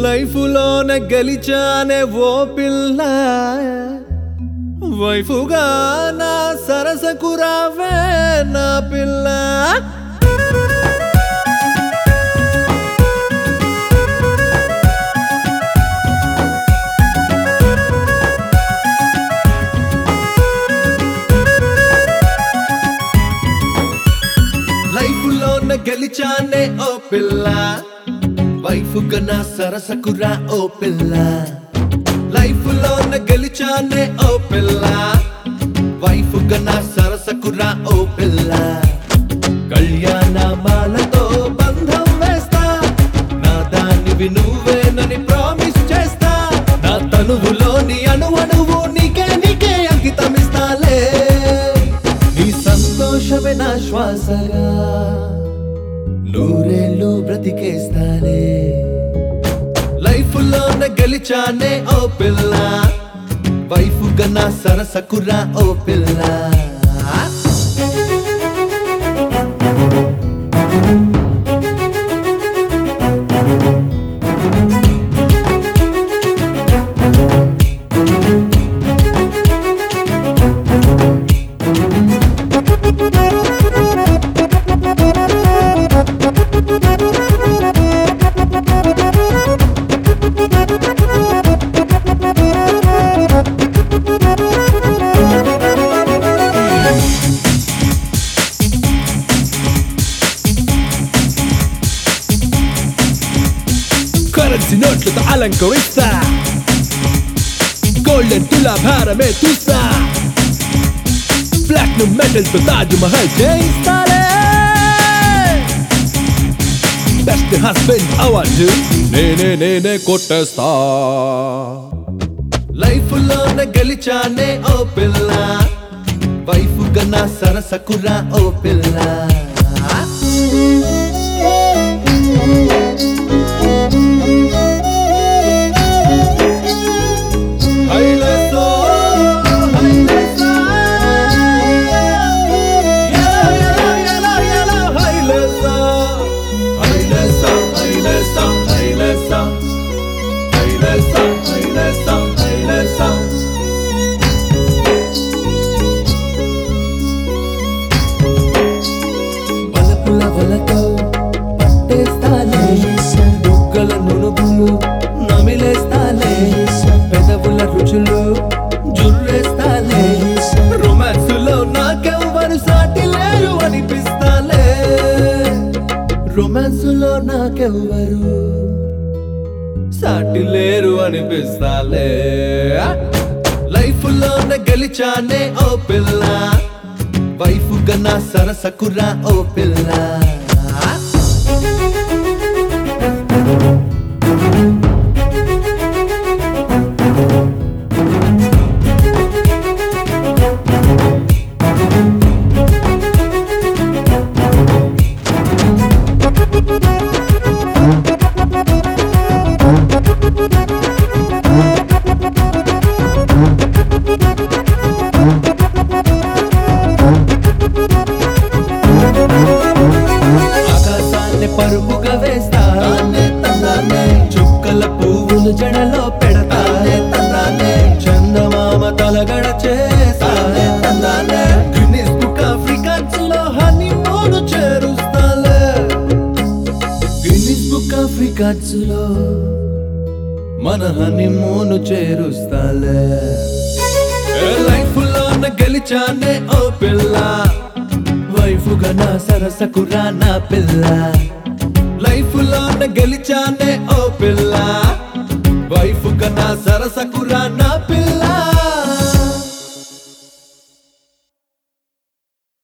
life లోనే గెలిచానే ఓ పిల్ల వైఫుగా నా సరసకు రావే నా పిల్ల లైఫ్ లోన గెలిచానే ఓ పిల్ల వైఫ్ నా సరసకురా ఓ పిల్ల లైఫ్ లోన గెలిచానే ఓ పిల్ల వైఫ్ నా సరసకురా ఓ పిల్ల కళ్యాణ మాలతో బంధం వేస్తా నా దానివి నువ్వేనని ప్రామిస్ చేస్తా నా తనువులోని అణువణువు నీకే నీకే అంకితమిస్తాలే నీ సంతోషమే నా శ్వాసగా నూరేళ్ళు బ్రతికేస్తానే లైఫ్ లోన గెలిచానే ఓ పిల్ల వైఫ్ గన్నా సరసకురా ఓ పిల్ల కరెన్సీ నోట్లతో అలంకరిస్తా గోల్డెన్ తులాభారమే చూస్తా ప్లాటినం మెడల్ తో తాజ్ మహల్ చేయిస్తాలే బెస్ట్ హస్బెండ్ అవార్డు నేనే నేనే కొట్టేస్తా లైఫ్ లోన గెలిచానే ఓ పిల్ల వైఫ్ గన్నా సరసకురా ఓ పిల్ల హైలెసో హైలెసో యలా యలా యలా హైలెసో హైలెసో హైలెసో హైలెసో హైలెసో హైలెసో హైలెసో వలపుల వలతో పట్టేస్తాలే బుగ్గల నునుపులు నమిలేస్తాలే పెదవుల రుచులు జుర్రేస్తాలే రొమాన్సులో నాకెవ్వరు సాటి లేరు అనిపిస్తాలే రొమాన్సులో నాకెవ్వరు సాటి లేరు అనిపిస్తాలే లైఫ్ లోన గెలిచానే ఓ పిల్ల వైఫ్ గన్నా సరసకురా ఓ పిల్ల ఆకాశాన్ని పరుగుగా వేస్తానే తన్నానే చుక్కల పువ్వులు జడలో పెడతానే తన్నానే చందమామ తలగడ చేస్తానే తన్నానే గిన్నిస్ బుక్ ఆఫ్ రికార్డ్స్ లో హనీమూన్ చేరుస్తాలే గిన్నిస్ బుక్ ఆఫ్ రికార్డ్స్ లో మన హనీమూన్ చేరుస్తాలే లైఫ్ లోన గెలిచానే ఓ పిల్ల వైఫ్ నా సరసకురా నా పిల్ల లైఫ్ లోన గెలిచానే ఓ పిల్ల వైఫ్ నా సరసకురా నా